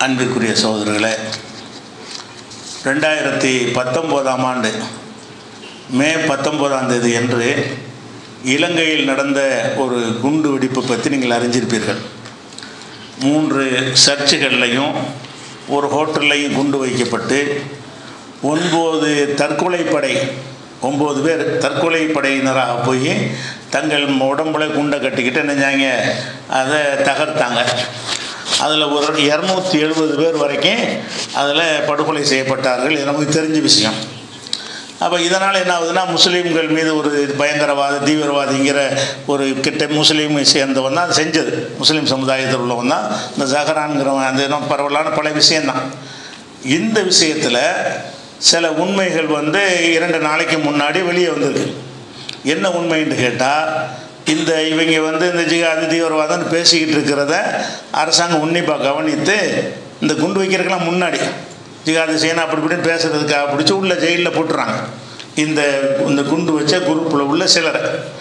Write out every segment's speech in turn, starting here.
அன்பிற்குரிய சகோதரர்களே ரெண்டாயிரத்தி பத்தொம்போதாம் ஆண்டு மே பத்தொம்போதாம் தேதி அன்று இலங்கையில் நடந்த ஒரு குண்டு வெடிப்பு பற்றி நீங்கள் அறிஞ்சிருப்பீர்கள் மூன்று சர்ச்சுகள்லையும் ஒரு ஹோட்டல்லையும் குண்டு வைக்கப்பட்டு ஒன்பது தற்கொலைப்படை ஒம்பது பேர் தற்கொலை படையினராக போய் தங்கள் உடம்புல குண்டை கட்டிக்கிட்டு நினைஞ்சாங்க அதை தகர்த்தாங்க அதில் ஒரு இரநூத்தி எழுபது பேர் வரைக்கும் அதில் படுகொலை செய்யப்பட்டார்கள் இது நமக்கு தெரிஞ்ச விஷயம் அப்போ இதனால் என்ன ஆகுதுன்னா முஸ்லீம்கள் மீது ஒரு பயங்கரவாத தீவிரவாதிங்கிற ஒரு கிட்ட முஸ்லீமை சேர்ந்தவன் தான் செஞ்சது முஸ்லீம் சமுதாயத்தில் உள்ளவன் தான் இந்த ஜஹரான்கிறவன் அந்த இன்னும் பரவலான பல விஷயந்தான் இந்த விஷயத்தில் சில உண்மைகள் வந்து இரண்டு நாளைக்கு முன்னாடி வெளியே வந்திருக்கு என்ன உண்மைன்னு கேட்டால் இந்த இவங்க வந்து இந்த ஜிகாதி தீவிரவாதம்னு பேசிக்கிட்டு இருக்கிறத அரசாங்கம் உன்னிப்பாக கவனித்து இந்த குண்டு வைக்கிறதுக்கெல்லாம் முன்னாடி ஜிகாதி செய்யணும் அப்படி இப்படின்னு பேசுகிறதுக்காக பிடிச்சி உள்ள ஜெயிலில் போட்டுறாங்க இந்த இந்த குண்டு வச்ச குரூப்பில் உள்ள சிலரை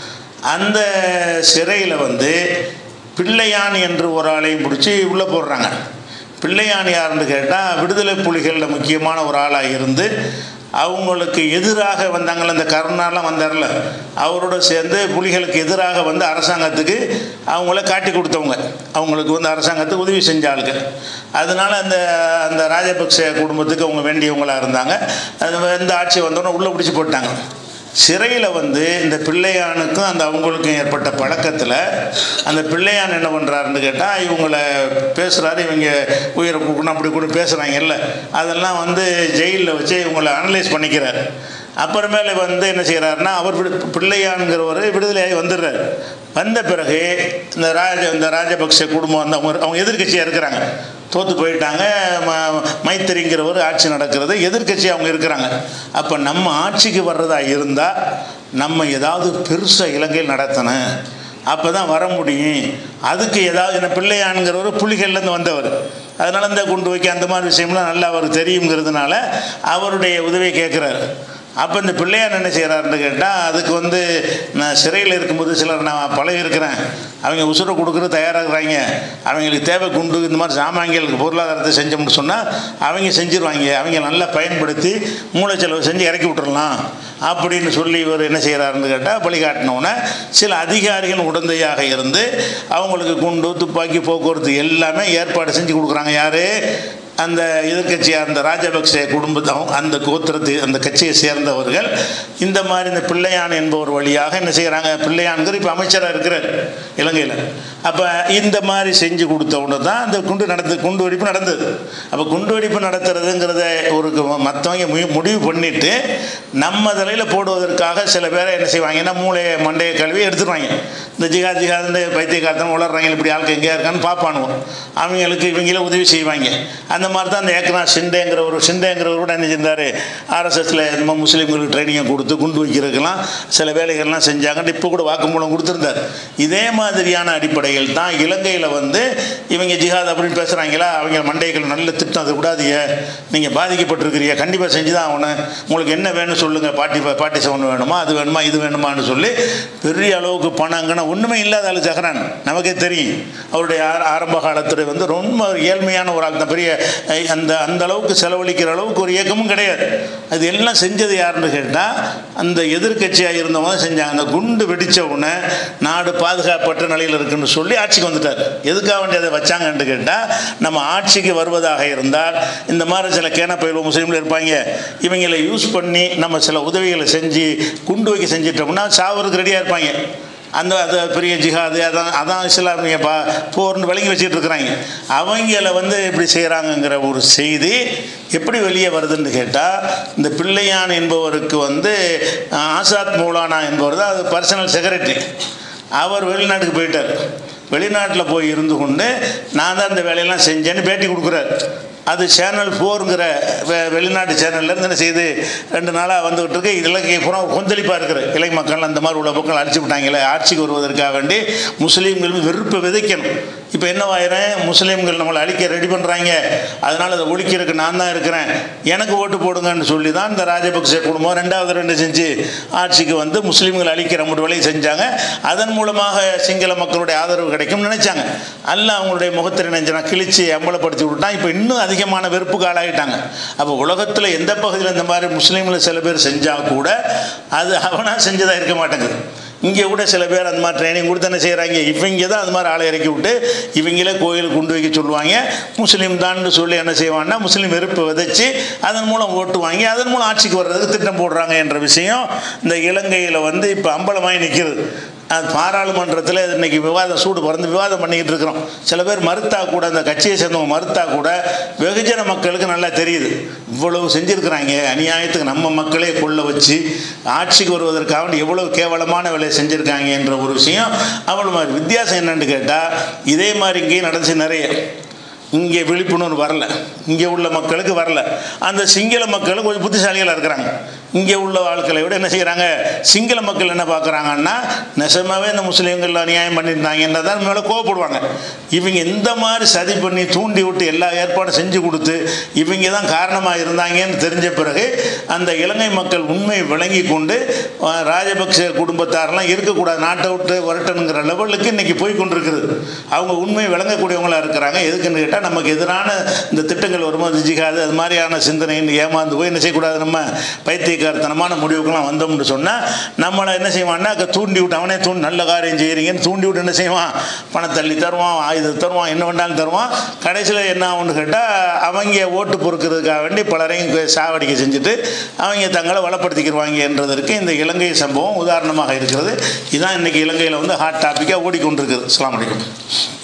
அந்த சிறையில் வந்து பிள்ளையான் என்று ஒரு ஆளையும் பிடிச்சி உள்ளே போடுறாங்க பிள்ளையான் யாருன்னு கேட்டால் விடுதலை புலிகளில் முக்கியமான ஒரு ஆளாக இருந்து அவங்களுக்கு எதிராக வந்தாங்கள இந்த கருணாலாம் வந்தார்ல அவரோட சேர்ந்து புலிகளுக்கு எதிராக வந்து அரசாங்கத்துக்கு அவங்கள காட்டி கொடுத்தவங்க அவங்களுக்கு வந்து அரசாங்கத்துக்கு உதவி செஞ்ச ஆளுங்க அதனால அந்த அந்த ராஜபக்ச குடும்பத்துக்கு அவங்க வேண்டியவங்களாக இருந்தாங்க அது இந்த ஆட்சி வந்தோடனே உள்ளே பிடிச்சி போட்டாங்க சிறையில் வந்து இந்த பிள்ளையானுக்கும் அந்த அவங்களுக்கும் ஏற்பட்ட பழக்கத்தில் அந்த பிள்ளையான் என்ன பண்ணுறாருன்னு கேட்டால் இவங்கள பேசுகிறாரு இவங்க உயிரை கொடுக்கணும் அப்படி கூட பேசுகிறாங்கல்ல அதெல்லாம் வந்து ஜெயிலில் வச்சு இவங்களை அனலைஸ் பண்ணிக்கிறார் அப்புறமேல வந்து என்ன செய்கிறாருன்னா அவர் விடு பிள்ளையான்கிறவர் விடுதலையாகி வந்துடுறாரு வந்த பிறகு இந்த ராஜ இந்த ராஜபக்ச குடும்பம் வந்து அவங்க அவங்க எதிர்கட்சியாக இருக்கிறாங்க தோற்று போயிட்டாங்க ம மைத்திரிங்கிறவர் ஆட்சி நடக்கிறது எதிர்கட்சி அவங்க இருக்கிறாங்க அப்போ நம்ம ஆட்சிக்கு வர்றதா இருந்தால் நம்ம ஏதாவது பெருசாக இலங்கையில் நடத்தணும் அப்போ தான் வர முடியும் அதுக்கு ஏதாவது என்ன பிள்ளையானுங்கிறவர் புலிகள்லேருந்து வந்தவர் அதனால இந்த குண்டு வைக்க அந்த மாதிரி விஷயம்லாம் நல்லா அவருக்கு தெரியுங்கிறதுனால அவருடைய உதவியை கேட்குறாரு அப்போ இந்த பிள்ளையார் என்ன செய்கிறாருன்னு கேட்டால் அதுக்கு வந்து நான் சிறையில் இருக்கும்போது சிலர் நான் பழகி இருக்கிறேன் அவங்க உசுரை கொடுக்குறது தயாராகிறாங்க அவங்களுக்கு தேவை குண்டு இந்த மாதிரி சாமான்களுக்கு பொருளாதாரத்தை செஞ்சோம்னு சொன்னால் அவங்க செஞ்சிருவாங்க அவங்க நல்லா பயன்படுத்தி மூளைச்செலவு செஞ்சு இறக்கி விட்டுறலாம் அப்படின்னு சொல்லி இவர் என்ன செய்கிறாருன்னு கேட்டால் வழிகாட்டினவுடனே சில அதிகாரிகள் உடந்தையாக இருந்து அவங்களுக்கு குண்டு துப்பாக்கி போக்குவரத்து எல்லாமே ஏற்பாடு செஞ்சு கொடுக்குறாங்க யார் அந்த எதிர்கட்சியாக இருந்த ராஜபக்சே குடும்பத்தை அந்த கோத்திரத்தை அந்த கட்சியை சேர்ந்தவர்கள் இந்த மாதிரி இந்த பிள்ளையான் என்பவர் வழியாக என்ன செய்கிறாங்க பிள்ளையான்கிற இப்போ அமைச்சராக இருக்கிறார் இலங்கையில் அப்போ இந்த மாதிரி செஞ்சு கொடுத்த உடனே தான் அந்த குண்டு நடந்து குண்டு வெடிப்பு நடந்தது அப்போ குண்டு வெடிப்பு நடத்துறதுங்கிறத ஒரு மற்றவங்க மு- முடிவு பண்ணிட்டு நம்ம தலையில் போடுவதற்காக சில பேரை என்ன செய்வாங்கன்னா மூளையை மண்டையை கழுவி எடுத்துருவாங்க இந்த ஜிகா ஜிகாத் இந்த பைத்தியக்காரத்தனம் வளர்றாங்க இப்படி ஆளுக்கு எங்கேயா இருக்கான்னு பார்ப்பானுவோம் அவங்களுக்கு இவங்கள உதவி செய்வாங்க அந்த மாதிரி தான் அந்த ஏக்நாத் ஷிண்டேங்கிற ஒரு ஷிண்டேங்கிறவர் கூட என்ன செஞ்சார் ஆர்எஸ்எஸில் நம்ம முஸ்லீம்களுக்கு ட்ரைனிங்கை கொடுத்து குண்டு வைக்கிறதுக்கெல்லாம் சில வேலைகள்லாம் செஞ்சாங்கன்னு இப்போ கூட வாக்குமூலம் கொடுத்துருந்தார் இதே மாதிரியான அடிப்படையில் தான் இலங்கையில் வந்து இவங்க ஜிஹாத் அப்படின்னு பேசுகிறாங்களா அவங்க மண்டைகள் நல்ல திட்டம் அது கூடாதீங்க நீங்கள் பாதிக்கப்பட்டிருக்கிறீங்க கண்டிப்பாக செஞ்சு தான் ஆகணும் உங்களுக்கு என்ன வேணும் சொல்லுங்கள் பாட்டி பாட்டி சவுண்ட் வேணுமா அது வேணுமா இது வேணுமான்னு சொல்லி பெரிய அளவுக்கு பணங்கன்னா ஒன்றுமே இல்லாத ஆளு ஜஹரான் நமக்கே தெரியும் அவருடைய ஆர- ஆரம்ப காலத்துடைய வந்து ரொம்ப ஏழ்மையான ஒரு ஆள் தான் பெரிய அஹ், அந்த அந்த அளவுக்கு செலவழிக்கிற அளவுக்கு ஒரு இயக்கமும் கிடையாது அது எல்லாம் செஞ்சது யாருன்னு கேட்டால் அந்த எதிர்க்கட்சியாக இருந்தவங்க தான் செஞ்சாங்க அந்த குண்டு வெடிச்ச உடனே நாடு பாதுகாப்பற்ற நிலையில் இருக்குன்னு சொல்லி ஆட்சிக்கு வந்துட்டார் எதுக்காக வேண்டி அதை வச்சாங்கன்னு கேட்டால் நம்ம ஆட்சிக்கு வருவதாக இருந்தால் இந்த மாதிரி சில கேன பயிலும் முஸ்லீம்கள் இருப்பாங்க இவங்களை யூஸ் பண்ணி நம்ம சில உதவிகளை செஞ்சு குண்டு வைக்க செஞ்சிட்டோம்னா சாவருக்கு ரெடியாக இருப்பாங்க அந்த அது பெரிய ஜிஹாது அதான் அதான் இஸ்லாமிய பா போர்னு விளங்கி வச்சுட்டு இருக்கிறாங்க அவங்கள வந்து இப்படி செய்கிறாங்கங்கிற ஒரு செய்தி எப்படி வெளியே வருதுன்னு கேட்டால் இந்த பிள்ளையான் என்பவருக்கு வந்து அஹ், ஆசாத் மௌலானா என்பவர் தான் அது பர்சனல் செக்ரட்டரி அவர் வெளிநாட்டுக்கு போயிட்டார் வெளிநாட்டில் போய் இருந்து கொண்டு நான் தான் இந்த வேலையெல்லாம் செஞ்சேன்னு பேட்டி கொடுக்குறாரு அது சேனல் ஃபோருங்கிற வெ வெளிநாட்டு சேனல்லேருந்து என்ன செய்யுது ரெண்டு நாளாக வந்துகிட்டு இருக்கு இலங்கை பூரா கொந்தளிப்பாக இருக்கிற இலை மக்கள் அந்த மாதிரி உள்ள மக்கள் அடிச்சு விட்டாங்களே ஆட்சிக்கு வருவதற்காக வேண்டி முஸ்லீம்கள் மீது வெறுப்பை விதைக்கணும் இப்போ என்னவாயிரம் முஸ்லீம்கள் நம்மளை அழிக்க ரெடி பண்ணுறாங்க அதனால் அதை ஒழிக்கிறதுக்கு நான் தான் இருக்கிறேன் எனக்கு ஓட்டு போடுங்கன்னு சொல்லி தான் இந்த ராஜபக்சே குடும்பம் ரெண்டாவது ரெண்டு செஞ்சு ஆட்சிக்கு வந்து முஸ்லீம்கள் அழிக்கிற முடிவலையும் செஞ்சாங்க அதன் மூலமாக சிங்கள மக்களுடைய ஆதரவு கிடைக்கும்னு நினைச்சாங்க அல்ல அவங்களுடைய முகத்தை நினைச்சனா கிழிச்சு அம்பலப்படுத்தி விட்டான் இப்போ இன்னும் அதிகமான வெறுப்புக்கு ஆளாயிட்டாங்க அப்போ உலகத்தில் எந்த பகுதியில் இந்த மாதிரி முஸ்லீம்கள் சில பேர் செஞ்சால் கூட அது அவனாக செஞ்சதாக இருக்க மாட்டேங்குது இங்கே கூட சில பேர் அந்த மாதிரி ட்ரைனிங் கொடுத்து என்ன செய்கிறாங்க இவங்க தான் அந்த மாதிரி ஆளை இறக்கி விட்டு இவங்களே கோயிலுக்கு கொண்டு வைக்க சொல்லுவாங்க முஸ்லீம் தான் சொல்லி என்ன செய்வாங்கன்னா முஸ்லீம் வெறுப்பை விதைச்சி அதன் மூலம் ஓட்டு வாங்கி அதன் மூலம் ஆட்சிக்கு வர்றதுக்கு திட்டம் போடுறாங்க என்ற விஷயம் இந்த இலங்கையில் வந்து இப்போ அம்பலமாகி நிற்கிறது அது பாராளுமன்றத்தில் இன்னைக்கு விவாதம் சூடு பறந்து விவாதம் பண்ணிக்கிட்டு இருக்கிறோம் சில பேர் மறுத்தா கூட அந்த கட்சியை சேர்ந்தவங்க மறுத்தா கூட வெகுஜன மக்களுக்கு நல்லா தெரியுது இவ்வளவு செஞ்சுருக்கிறாங்க அநியாயத்துக்கு நம்ம மக்களே கொள்ள வச்சு ஆட்சிக்கு வருவதற்காக வேண்டி எவ்வளவு கேவலமான வேலையை செஞ்சுருக்காங்க என்ற ஒரு விஷயம் அவ்வளோ மாதிரி வித்தியாசம் என்னன்னு கேட்டால் இதே மாதிரி இங்கேயும் நடந்துச்சு நிறைய இங்கே விழிப்புணர்வு வரல இங்கே உள்ள மக்களுக்கு வரல அந்த சிங்கள மக்கள் கொஞ்சம் புத்திசாலிகளாக இருக்கிறாங்க இங்கே உள்ள ஆட்களை விட என்ன செய்கிறாங்க சிங்கள மக்கள் என்ன பார்க்குறாங்கன்னா நெசமாகவே இந்த முஸ்லீம்கள் அநியாயம் பண்ணியிருந்தாங்கன்னா தான் மேலே கோவப்படுவாங்க இவங்க இந்த மாதிரி சதி பண்ணி தூண்டி விட்டு எல்லா ஏற்பாடும் செஞ்சு கொடுத்து இவங்க தான் காரணமாக இருந்தாங்கன்னு தெரிஞ்ச பிறகு அந்த இலங்கை மக்கள் உண்மை விளங்கி கொண்டு அஹ், ராஜபக்சே குடும்பத்தாரெல்லாம் இருக்கக்கூடாது நாட்டை விட்டு வரட்டணுங்கிற லெவலுக்கு இன்றைக்கி போய் கொண்டிருக்குது அவங்க உண்மை விளங்கக்கூடியவங்களாக இருக்கிறாங்க எதுக்குன்னு கேட்டால் நமக்கு எதிரான இந்த திட்டங்கள் வரும்போது ஜிகாது அது மாதிரியான சிந்தனைன்னு ஏமாந்து போய் என்ன செய்யக்கூடாது நம்ம பைத்தியக்காரத்தனமான முடிவுக்கெல்லாம் வந்தோம்னு சொன்னால் நம்மளை என்ன செய்வான்னா அங்கே தூண்டி விட்டு அவனே தூண்டி நல்ல காரியம் செய்கிறீங்கன்னு தூண்டி விட்டு என்ன செய்வான் பணம் தள்ளி தருவான் ஆயுதம் தருவான் என்ன வேண்டாலும் தருவான் கடைசியில் என்ன ஆகும்னு கேட்டால் அவங்க ஓட்டு பொறுக்கிறதுக்காக வேண்டி பலரையும் சாவடிக்க செஞ்சுட்டு அவங்க தங்களை வளப்படுத்திக்கிடுவாங்க என்றதற்கு இந்த இலங்கை சம்பவம் உதாரணமாக இருக்கிறது இதுதான் இன்றைக்கி இலங்கையில் வந்து ஹாட் டாப்பிக்காக ஓடிக்கொண்டிருக்குது அஸ்ஸலாமு அலைக்கும்